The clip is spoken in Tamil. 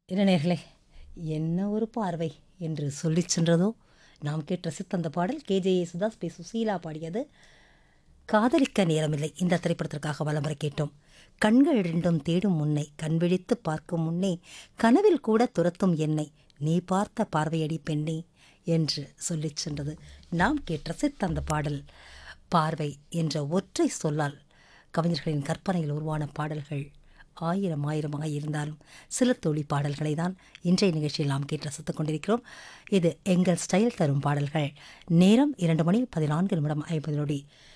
இளைஞர்களே என்ன ஒரு பார்வை என்று சொல்லிச் சென்றதோ நாம் கேட்டு ரசித்த அந்த பாடல் கேஜே யேசுதாஸ் பி சுசீலா பாடியது காதலிக்க நேரமில்லை இந்த திரைப்படத்திற்காக வலமுறை கேட்டோம் கண்கள் இரண்டும் தேடும் முன்னை கண் விழித்து பார்க்கும் முன்னே கனவில் கூட துரத்தும் என்னை நீ பார்த்த பார்வையடி பெண்ணே என்று சொல்லிச் சென்றது நாம் கேட்டு ரசித்த அந்த பாடல் பார்வை என்ற ஒற்றை சொல்லால் கவிஞர்களின் கற்பனையில் உருவான பாடல்கள் ஆயிரம் ஆயிரமாக இருந்தாலும் சில தொழி பாடல்களை தான் இன்றைய நிகழ்ச்சியில் நாம் கேட்டு ரசித்துக் கொண்டிருக்கிறோம் இது எங்கள் ஸ்டைல் தரும் பாடல்கள் நேரம் இரண்டு மணி பதினான்கு நிமிடம் ஐம்பது நொடி